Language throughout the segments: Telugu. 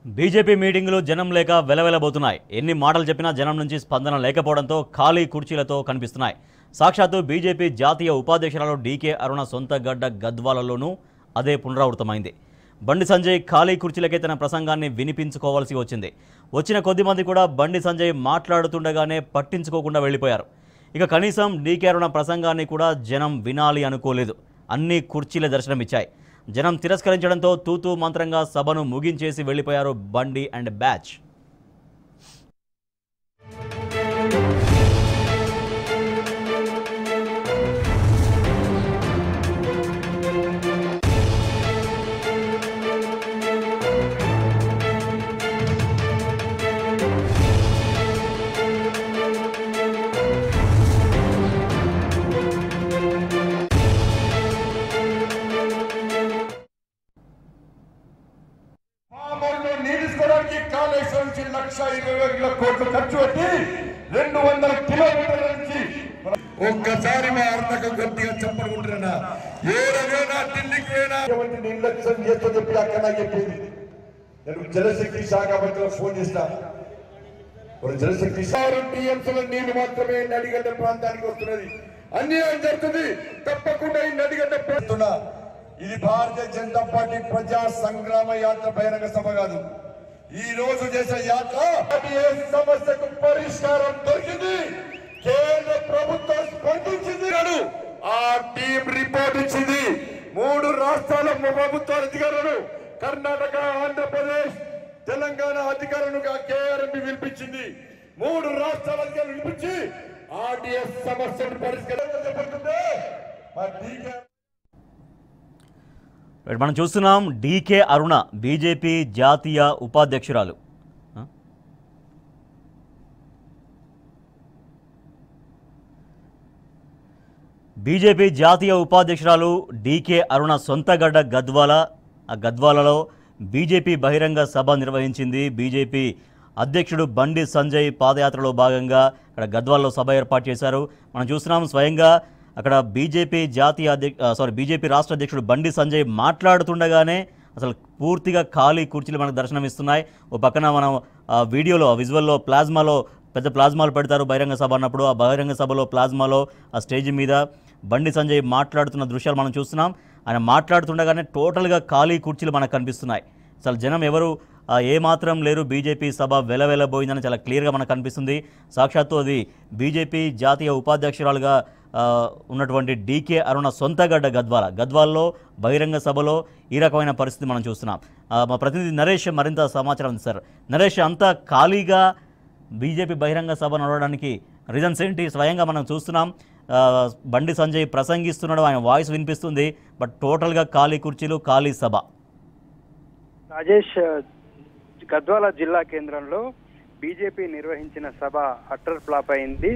బీజేపీ మీటింగులు జనం లేక వెలవెలబోతున్నాయి ఎన్ని మాటలు చెప్పినా జనం నుంచి స్పందన లేకపోవడంతో ఖాళీ కుర్చీలతో కనిపిస్తున్నాయి సాక్షాత్తు బీజేపీ జాతీయ ఉపాధ్యక్షురాలు డీకే అరుణ సొంత గడ్డ గద్వాలలోనూ అదే పునరావృతమైంది బండి సంజయ్ ఖాళీ కుర్చీలకే తన ప్రసంగాన్ని వినిపించుకోవాల్సి వచ్చింది వచ్చిన కొద్ది మంది కూడా బండి సంజయ్ మాట్లాడుతుండగానే పట్టించుకోకుండా వెళ్ళిపోయారు ఇక కనీసం డీకే అరుణ ప్రసంగాన్ని కూడా జనం వినాలి అనుకోలేదు అన్ని కుర్చీల దర్శనమిచ్చాయి జనం తిరస్కరించడంతో తూతూ మంత్రంగా సభను ముగించేసి వెళ్ళిపోయారు బండి అండ్ బ్యాచ్ మామూలు నీటిసుకోవడానికి కాళేశ్వరం నుంచి లక్ష ఇరవై వేల కోట్లు ఖర్చు పెట్టి రెండు వందల కిలోమీటర్ల నుంచి ఒక్కసారి మా అర్థకం గట్టిగా చెప్పనుకుంటున్నా ఏడవేనా ఢిల్లీకి పోయినా ఎటువంటి నిర్లక్ష్యం చేస్తో చెప్పి అక్కడ నాకు చెప్పింది నేను జలశక్తి శాఖ మంత్రిలో ఫోన్ చేస్తా ఒక జలశక్తి ఆరు టీఎంసీల నీళ్లు మాత్రమే నడిగడ్డ ప్రాంతానికి వస్తున్నది అన్యాయం జరుగుతుంది తప్పకుండా ఈ నడిగడ్డ ప్రాంతున్నా ఇది భారతీయ జనతా పార్టీ ప్రజా సంగ్రామ యాత్ర బహిరంగ సభ కాదు ఈ రోజు చేసే యాత్ర అది ఏ సమస్యకు పరిష్కారం దొరికింది కేంద్ర ప్రభుత్వం స్పందించింది నాడు ఆ టీం రిపోర్ట్ ఇచ్చింది మూడు రాష్ట్రాల ప్రభుత్వాల అధికారులను కర్ణాటక ఆంధ్రప్రదేశ్ తెలంగాణ అధికారులుగా కేఆర్ఎంపి పిలిపించింది మూడు రాష్ట్రాల అధికారులు పిలిపించి ఆర్టీఎస్ సమస్యను పరిష్కరించబడుతుంది మరి డీకే రైట్, మనం చూస్తున్నాం డీకే అరుణ బీజేపీ జాతీయ ఉపాధ్యక్షురాలు ఆ? బీజేపీ జాతీయ ఉపాధ్యక్షురాలు డీకే అరుణ సొంతగడ్డ గద్వాల ఆ గద్వాలలో బీజేపీ బహిరంగ సభ నిర్వహించింది బీజేపీ అధ్యక్షుడు బండి సంజయ్ పాదయాత్రలో భాగంగా అక్కడ గద్వాల్లో సభ ఏర్పాటు చేశారు మనం చూస్తున్నాం స్వయంగా అక్కడ బీజేపీ జాతీయ అధ్యక్ష సారీ బీజేపీ రాష్ట్ర అధ్యక్షుడు బండి సంజయ్ మాట్లాడుతుండగానే అసలు పూర్తిగా ఖాళీ కుర్చీలు మనకు దర్శనమిస్తున్నాయి ఓ పక్కన మనం ఆ వీడియోలో ఆ విజువల్లో ప్లాజ్మాలో పెద్ద ప్లాజ్మాలు పెడతారు బహిరంగ సభ అన్నప్పుడు ఆ బహిరంగ సభలో ప్లాజ్మాలో ఆ స్టేజ్ మీద బండి సంజయ్ మాట్లాడుతున్న దృశ్యాలు మనం చూస్తున్నాం ఆయన మాట్లాడుతుండగానే టోటల్గా ఖాళీ కుర్చీలు మనకు కనిపిస్తున్నాయి అసలు జనం ఎవరు ఆ, ఏమాత్రం లేరు బీజేపీ సభ వెలవెలబోయిందని చాలా క్లియర్గా మనకు కనిపిస్తుంది సాక్షాత్తు అది బీజేపీ జాతీయ ఉపాధ్యక్షురాలుగా ఆ, ఉన్నటువంటి డీకే అరుణ సొంతగడ్డ గద్వాల గద్వాల్లో బహిరంగ సభలో ఈ రకమైన పరిస్థితి మనం చూస్తున్నాం ఆ, మా ప్రతినిధి నరేష్ మరింత సమాచారం అందిస్తారు నరేష్ అంతా ఖాళీగా బీజేపీ బహిరంగ సభ నడవడానికి రీజన్స్ ఏంటి స్వయంగా మనం చూస్తున్నాం ఆ, బండి సంజయ్ ప్రసంగిస్తున్నాడు ఆయన వాయిస్ వినిపిస్తుంది బట్ టోటల్గా ఖాళీ కుర్చీలు ఖాళీ సభ రాజేష్ గద్వాల జిల్లా కేంద్రంలో బీజేపీ నిర్వహించిన సభ అట్టర్ ఫ్లాప్ అయింది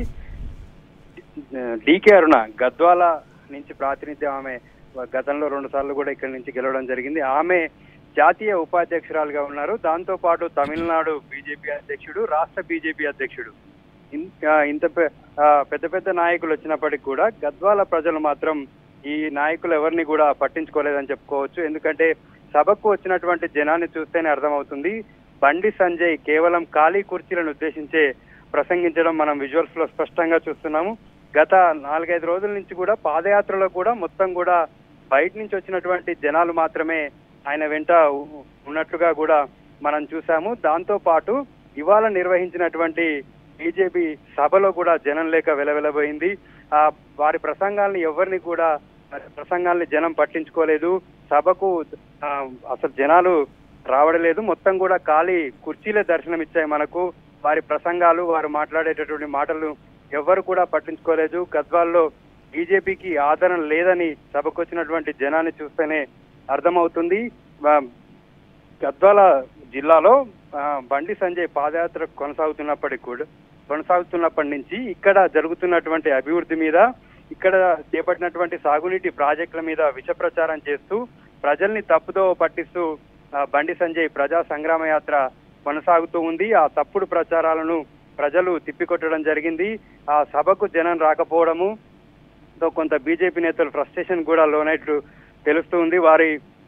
డీకే అరుణ గద్వాల నుంచి ప్రాతినిధ్యం ఆమె గతంలో రెండు సార్లు కూడా ఇక్కడి నుంచి గెలవడం జరిగింది ఆమె జాతీయ ఉపాధ్యక్షురాలుగా ఉన్నారు దాంతో పాటు తమిళనాడు బీజేపీ అధ్యక్షుడు రాష్ట్ర బీజేపీ అధ్యక్షుడు ఇన్- ఆ, ఇంత పె- ఆ, పెద్ద పెద్ద నాయకులు వచ్చినప్పటికీ కూడా గద్వాల ప్రజలు మాత్రం ఈ నాయకులు ఎవరిని కూడా పట్టించుకోలేదని చెప్పుకోవచ్చు ఎందుకంటే సభకు వచ్చినటువంటి జనాన్ని చూస్తేనే అర్థమవుతుంది బండి సంజయ్ కేవలం ఖాళీ కుర్చీలను ఉద్దేశించే ప్రసంగించడం మనం విజువల్స్ లో స్పష్టంగా చూస్తున్నాము గత నాలుగైదు రోజుల నుంచి కూడా పాదయాత్రలో కూడా మొత్తం కూడా బయట నుంచి వచ్చినటువంటి జనాలు మాత్రమే ఆయన వెంట ఉ- ఉన్నట్లుగా కూడా మనం చూసాము దాంతో పాటు ఇవాళ నిర్వహించినటువంటి బీజేపీ సభలో కూడా జనం లేక వెలవెలబోయింది ఆ వారి ప్రసంగాల్ని ఎవరిని కూడా వారి ప్రసంగాల్ని జనం పట్టించుకోలేదు సభకు ఆ, అసలు జనాలు రావడలేదు మొత్తం కూడా ఖాళీ కుర్చీలే దర్శనం ఇచ్చాయి మనకు వారి ప్రసంగాలు వారు మాట్లాడేటటువంటి మాటలు ఎవరు కూడా పట్టించుకోలేదు గద్వాల్లో బీజేపీకి ఆదరణ లేదని సభకు వచ్చినటువంటి జనాన్ని చూస్తేనే అర్థమవుతుంది ఆ, గద్వాల జిల్లాలో ఆ, బండి సంజయ్ పాదయాత్ర కొనసాగుతున్నప్పటికి కూడా కొనసాగుతున్నప్పటి నుంచి ఇక్కడ జరుగుతున్నటువంటి అభివృద్ధి మీద ఇక్కడ చేపట్టినటువంటి సాగునీటి ప్రాజెక్టుల మీద విష ప్రచారం చేస్తూ ప్రజల్ని తప్పుదో పట్టిస్తూ ఆ, బండి సంజయ్ ప్రజా సంగ్రామ యాత్ర కొనసాగుతూ ఉంది ఆ తప్పుడు ప్రచారాలను ప్రజలు తిప్పికొట్టడం జరిగింది ఆ సభకు జనం రాకపోవడము తో కొంత బీజేపీ నేతలు ఫ్రస్ట్రేషన్ కూడా లోనైట్లు తెలుస్తుంది వారి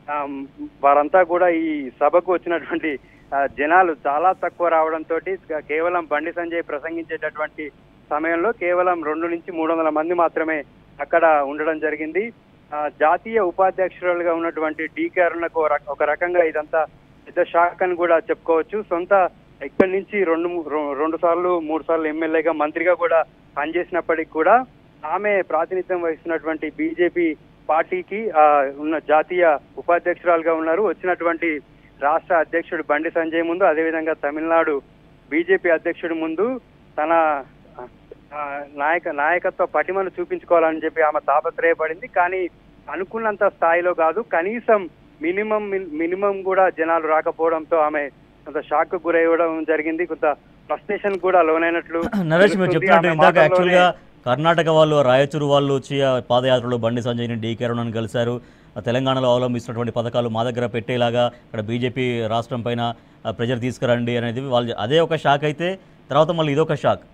ఆ, వారంతా కూడా ఈ సభకు వచ్చినటువంటి ఆ, జనాలు చాలా తక్కువ రావడంతో కేవలం బండి సంజయ్ ప్రసంగించేటటువంటి సమయంలో కేవలం రెండు నుంచి మూడు వందల మంది మాత్రమే అక్కడ ఉండడం జరిగింది ఆ, జాతీయ ఉపాధ్యక్షురాలుగా ఉన్నటువంటి డీకే అరుణకు ఒక రక- ఒక రకంగా ఇదంతా పెద్ద షాక్ అని కూడా చెప్పుకోవచ్చు సొంత ఇక్కడి నుంచి రెండు మూ- రొ- రెండు సార్లు మూడు సార్లు ఎమ్మెల్యేగా మంత్రిగా కూడా పనిచేసినప్పటికీ కూడా ఆమె ప్రాతినిధ్యం వహిస్తున్నటువంటి బీజేపీ పార్టీకి ఆ, ఉన్న జాతీయ ఉపాధ్యక్షురాలుగా ఉన్నారు వచ్చినటువంటి రాష్ట్ర అధ్యక్షుడు బండి సంజయ్ ముందు అదేవిధంగా తమిళనాడు బీజేపీ అధ్యక్షుడి ముందు తన ఆ, నాయక నాయకత్వ పటిమను చూపించుకోవాలని చెప్పి ఆమె తాపత్రయపడింది కానీ అనుకున్నంత స్థాయిలో కాదు కనీసం మినిమం మినిమం కూడా జనాలు రాకపోవడంతో ఆమె కొంత షాక్ గురయ్యడం జరిగింది కొంత ఫ్రస్ట్రేషన్ కూడా లోనైనట్లు నరేష్ మీరు తెలుస్తుంది. చెప్పినట్టు ఆమె ఇందాక మాటల్లోనే- యాక్చువల్గా కర్ణాటక వాళ్ళు రాయచూరు వాళ్ళు వచ్చి ఆ పాదయాత్రలో బండి సంజయ్ని డీకే అరుణని కలిశారు ఆ తెలంగాణలో అవలంబిస్తున్నటువంటి పథకాలు మా దగ్గర పెట్టేలాగా ఇక్కడ బీజేపీ రాష్ట్రం పైన ఆ, ప్రెజర్ తీసుకురండి అనేది వాళ్ళు అదే ఒక షాక్ అయితే తర్వాత మళ్ళీ ఇదొక షాక్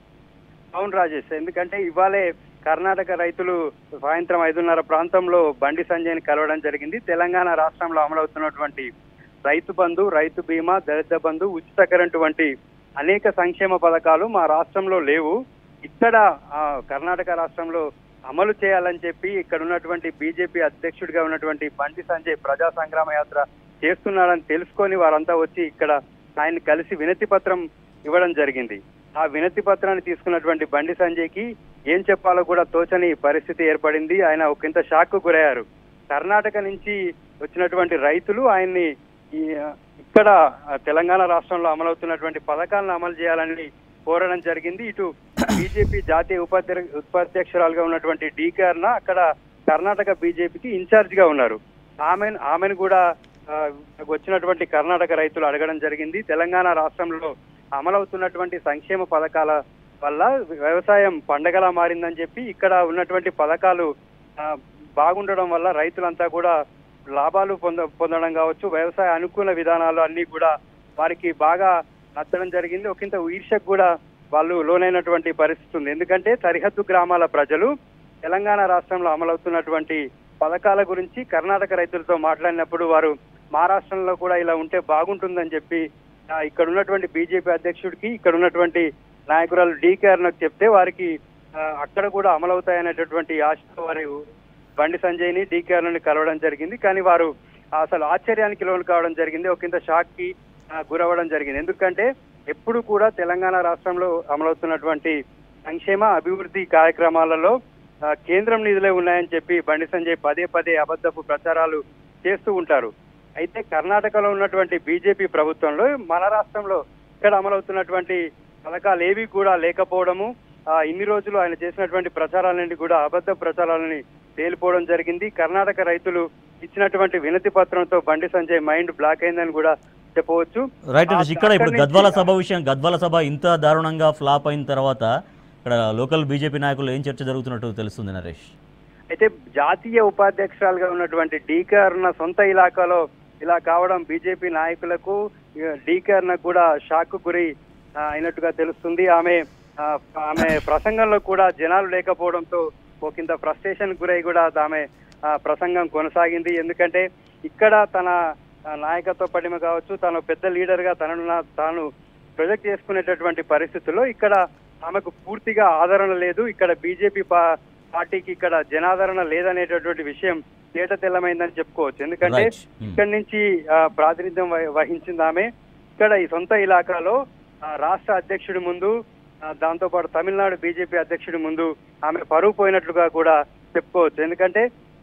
అవును రాజేష్ ఎందుకంటే ఇవాళే కర్ణాటక రైతులు సాయంత్రం ఐదున్నర ప్రాంతంలో బండి సంజయ్ని కలవడం జరిగింది తెలంగాణ రాష్ట్రంలో అమలవుతున్నటువంటి రైతు బంధు రైతు బీమా దళిత బంధు ఉచిత కరెంటు వంటి అనేక సంక్షేమ పథకాలు మా రాష్ట్రంలో లేవు ఇక్కడ ఆ, కర్ణాటక రాష్ట్రంలో అమలు చేయాలని చెప్పి ఇక్కడ ఉన్నటువంటి బీజేపీ అధ్యక్షుడిగా ఉన్నటువంటి బండి సంజయ్ ప్రజా సంగ్రామ యాత్ర చేస్తున్నాడని తెలుసుకొని వారంతా వచ్చి ఇక్కడ ఆయన కలిసి వినతి పత్రం ఇవ్వడం జరిగింది ఆ వినతి పత్రాన్ని తీసుకున్నటువంటి బండి సంజయ్కి ఏం చెప్పాలో కూడా తోచని పరిస్థితి ఏర్పడింది ఆయన ఒకంత షాక్ గురయ్యారు కర్ణాటక నుంచి వచ్చినటువంటి రైతులు ఆయన్ని ఈ ఇక్కడ ఆ, తెలంగాణ రాష్ట్రంలో అమలవుతున్నటువంటి పథకాలను అమలు చేయాలని కోరడం జరిగింది ఇటు బీజేపీ జాతీయ ఉపాధ్య ఉపాధ్యక్షురాలుగా ఉన్నటువంటి డీకే అరుణ అక్కడ కర్ణాటక బీజేపీకి ఇన్ఛార్జ్ గా ఉన్నారు ఆమె ఆమెను కూడా ఆ, వచ్చినటువంటి కర్ణాటక రైతులు అడగడం జరిగింది తెలంగాణ రాష్ట్రంలో అమలవుతున్నటువంటి సంక్షేమ పథకాల వల్ల వ్యవసాయం పండగలా మారిందని చెప్పి ఇక్కడ ఉన్నటువంటి పథకాలు ఆ, బాగుండడం వల్ల రైతులంతా కూడా లాభాలు పొంద పొందడం కావచ్చు వ్యవసాయ అనుకూల విధానాలు అన్ని కూడా వారికి బాగా నచ్చడం జరిగింది ఒకంత ఈర్షకు కూడా వాళ్ళు లోనైనటువంటి పరిస్థితి ఉంది ఎందుకంటే సరిహద్దు గ్రామాల ప్రజలు తెలంగాణ రాష్ట్రంలో అమలవుతున్నటువంటి పథకాల గురించి కర్ణాటక రైతులతో మాట్లాడినప్పుడు వారు మా రాష్ట్రంలో కూడా ఇలా ఉంటే బాగుంటుందని చెప్పి ఆ, ఇక్కడ ఉన్నటువంటి బీజేపీ అధ్యక్షుడికి ఇక్కడ ఉన్నటువంటి నాయకురాలు డీకే అరుణకు చెప్తే వారికి ఆ, అక్కడ కూడా అమలవుతాయనేటటువంటి ఆశతో వారు బండి సంజయ్ని డీకే అరుణ్ని కలవడం జరిగింది కానీ వారు అసలు ఆశ్చర్యానికి లోను కావడం జరిగింది ఒకంత షాక్ కి ఆ, గురవ్వడం జరిగింది ఎందుకంటే ఎప్పుడు కూడా తెలంగాణ రాష్ట్రంలో అమలవుతున్నటువంటి సంక్షేమ అభివృద్ధి కార్యక్రమాలలో ఆ, కేంద్రం నిధులే ఉన్నాయని చెప్పి బండి సంజయ్ పదే పదే అబద్ధపు ప్రచారాలు చేస్తూ ఉంటారు అయితే కర్ణాటకలో ఉన్నటువంటి బీజేపీ ప్రభుత్వంలో మన రాష్ట్రంలో ఇక్కడ అమలవుతున్నటువంటి పథకాలు ఏవి కూడా లేకపోవడము ఆ, ఇన్ని రోజులు ఆయన చేసినటువంటి ప్రచారాలన్నీ కూడా అబద్ధ ప్రచారాలని తేలిపోవడం జరిగింది కర్ణాటక రైతులు ఇచ్చినటువంటి వినతి పత్రంతో బండి సంజయ్ మైండ్ బ్లాక్ అయిందని కూడా చెప్పవచ్చు రైట్ ఆ- నరేష్ ఇక్కడ ఇప్పుడు అక్కడి గద్వాల నుంచి- సభ విషయం గద్వాల సభ ఇంత దారుణంగా ఫ్లాప్ అయిన తర్వాత ఇక్కడ లోకల్ బీజేపీ నాయకులు ఏం చర్చ జరుగుతున్నట్టు తెలుస్తుంది నరేష్ అయితే జాతీయ ఉపాధ్యక్షురాలుగా ఉన్నటువంటి డీకే అరుణ సొంత ఇలాకాలో ఇలా కావడం బీజేపీ నాయకులకు ఇక డీకే అరుణకు కూడా షాక్ గురి ఆ, అయినట్టుగా తెలుస్తుంది ఆమె ఆ, ఆమె ప్రసంగంలో కూడా జనాలు లేకపోవడంతో ఒకంత ఫ్రస్ట్రేషన్ గురై కూడా ఆమె ఆ, ప్రసంగం కొనసాగింది ఎందుకంటే ఇక్కడ తన ఆ, నాయకత్వ పటిమ కావచ్చు తను పెద్ద లీడర్ గా తనను నా- తాను ప్రొజెక్ట్ చేసుకునేటటువంటి పరిస్థితుల్లో ఇక్కడ ఆమెకు పూర్తిగా ఆదరణ లేదు ఇక్కడ బీజేపీ పా- పార్టీకి ఇక్కడ జనాదరణ లేదనేటటువంటి విషయం తేట తెల్లమైందని చెప్పుకోవచ్చు ఎందుకంటే Right. Hmm. ఇక్కడి నుంచి ఆ, ప్రాతినిధ్యం వహి- వహించింది ఆమె ఇక్కడ ఈ సొంత ఇలాకాలో ఆ, రాష్ట్ర అధ్యక్షుడి ముందు ఆ, దాంతో పాటు తమిళనాడు బీజేపీ అధ్యక్షుడి ముందు ఆమె పరువు పోయినట్లుగా కూడా చెప్పుకోవచ్చు ఎందుకంటే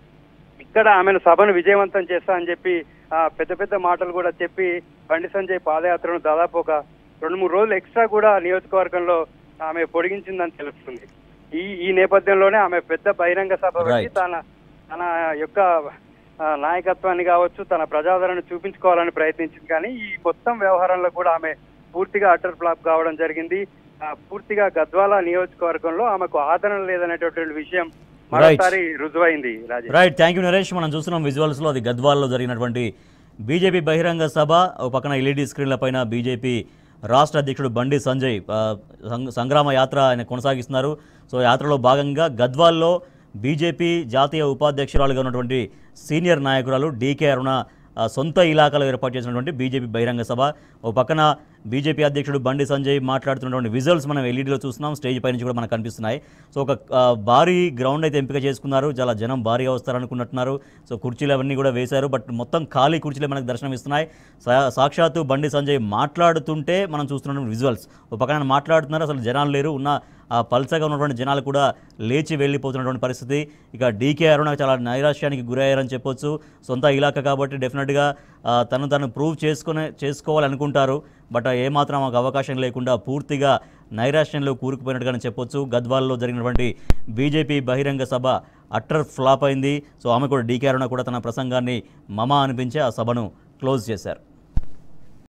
ఇక్కడ ఆమెను సభను విజయవంతం చేస్తా అని చెప్పి ఆ, పెద్ద పెద్ద మాటలు కూడా చెప్పి బండి సంజయ్ పాదయాత్రను దాదాపు ఒక రెండు మూడు రోజులు ఎక్స్ట్రా కూడా నియోజకవర్గంలో ఆమె పొడిగించిందని తెలుస్తుంది ఈ ఈ నేపథ్యంలోనే ఆమె పెద్ద బహిరంగ సభ పెట్టి Right. తన తన యొక్క ఆ, నాయకత్వాన్ని కావచ్చు తన ప్రజాదరణ చూపించుకోవాలని ప్రయత్నించింది కానీ ఈ మొత్తం వ్యవహారంలో కూడా ఆమె పూర్తిగా అటర్ ఫ్లాప్ కావడం జరిగింది ఆ, పూర్తిగా గద్వాల నియోజకవర్గంలో ఆమెకు ఆదరణ లేదనేటటువంటి విషయం మరోసారి రుజువైంది Rajesh right thank you Naresh మనం చూస్తున్నాం విజువల్స్లో అది గద్వాల్లో జరిగినటువంటి బీజేపీ బహిరంగ సభ ఒక పక్కన ఎల్ఈడి స్క్రీన్ల పైన బీజేపీ రాష్ట్ర అధ్యక్షుడు బండి సంజయ్ ఆ, సం- సంగ్రామ యాత్ర ఆయన కొనసాగిస్తున్నారు సో యాత్రలో భాగంగా గద్వాల్లో బీజేపీ జాతీయ ఉపాధ్యక్షురాలుగా ఉన్నటువంటి సీనియర్ నాయకురాలు డీకే అరుణ ఆ, సొంత ఇలాకాలో ఏర్పాటు చేసినటువంటి బీజేపీ బహిరంగ సభ ఓ పక్కన బీజేపీ అధ్యక్షుడు బండి సంజయ్ మాట్లాడుతున్నటువంటి విజువల్స్ మనం ఎల్ఈడీలో చూస్తున్నాం స్టేజ్ పై నుంచి కూడా మనకు కనిపిస్తున్నాయి సో ఒక ఆ, భారీ గ్రౌండ్ అయితే ఎంపిక చేసుకున్నారు చాలా జనం భారీగా వస్తారనుకున్నట్టున్నారు సో కుర్చీలు అవన్నీ కూడా వేశారు బట్ మొత్తం ఖాళీ కుర్చీలే మనకు దర్శనం ఇస్తున్నాయి సా- సాక్షాత్తు బండి సంజయ్ మాట్లాడుతుంటే మనం చూస్తున్న విజువల్స్ ఒక పక్కన ఆయన మాట్లాడుతున్నారు అసలు జనాలు లేరు ఉన్న ఆ పల్సగా ఉన్నటువంటి జనాలు కూడా లేచి వెళ్ళిపోతున్నటువంటి పరిస్థితి ఇక డీకే అరుణ చాలా నైరాశ్యానికి గురయ్యారని చెప్పొచ్చు సొంత ఇలాకా కాబట్టి డెఫినెట్గా ఆ, తను తను ప్రూవ్ చేసుకునే చేసుకోవాలనుకుంటారు బట్ ఏమాత్రం మాకు అవకాశం లేకుండా పూర్తిగా నైరాశ్యంలో కూరుకుపోయినట్టుగానే చెప్పొచ్చు గద్వాల్లో జరిగినటువంటి బీజేపీ బహిరంగ సభ అట్టర్ ఫ్లాప్ అయింది సో ఆమె కూడా డీకే అరుణ కూడా తన ప్రసంగాన్ని మమ అనిపించి ఆ సభను క్లోజ్ చేశారు